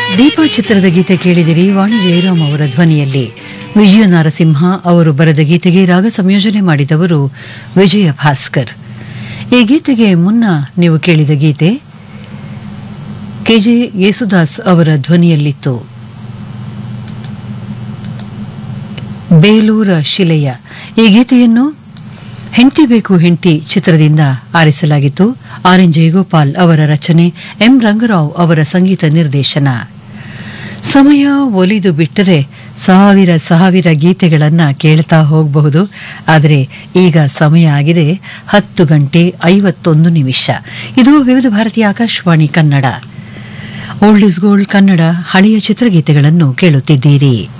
ದೀಪ ಚಿತ್ರದ ಗೀತೆ ಕೇಳಿದಿರಿ ವಾಣಿ ಜಯರಾಮ್ ಅವರ ಧ್ವನಿಯಲ್ಲಿ ವಿಜಯ ನರಸಿಂಹ ಅವರು ಬರೆದ ಗೀತೆಗೆ ರಾಗ ಸಂಯೋಜನೆ ಮಾಡಿದವರು ವಿಜಯ ಭಾಸ್ಕರ್ ಈ ಗೀತೆಗೆ ಮುನ್ನ ನೀವು ಕೇಳಿದ ಗೀತೆ ಕೆಜೆ ಯೇಸುದಾಸ್ ಅವರ ಧ್ವನಿಯಲ್ಲಿತ್ತು ಬೇಲೂರ ಶಿಲೆಯ ಈ ಗೀತೆಯನ್ನು ಹೆಂಡತಿ ಬೇಕು ಹೆಂಡತಿ ಚಿತ್ರದಿಂದ ಆರಿಸಲಾಗಿತ್ತು ಆರ್ ಎನ್ ಜಯಗೋಪಾಲ್ ಅವರ ರಚನೆ ಎಂ ರಂಗರಾವ್ ಅವರ ಸಂಗೀತ ನಿರ್ದೇಶನ ಸಮಯ ಒಲಿದು ಬಿಟ್ಟರೆ ಸಾವಿರ ಸಾವಿರ ಗೀತೆಗಳನ್ನ ಕೇಳ್ತಾ ಹೋಗಬಹುದು ಆದರೆ ಈಗ ಸಮಯ ಆಗಿದೆ ಹತ್ತು ಗಂಟೆ ಐವತ್ತೊಂದು ನಿಮಿಷ ಇದು ವಿವಿಧ ಭಾರತೀಯ Akashvani Kannada old is gold Kannada ಹಳೆಯ ಚಿತ್ರಗೀತೆಗಳನ್ನು ಕೇಳುತ್ತಿದ್ದೀರಿ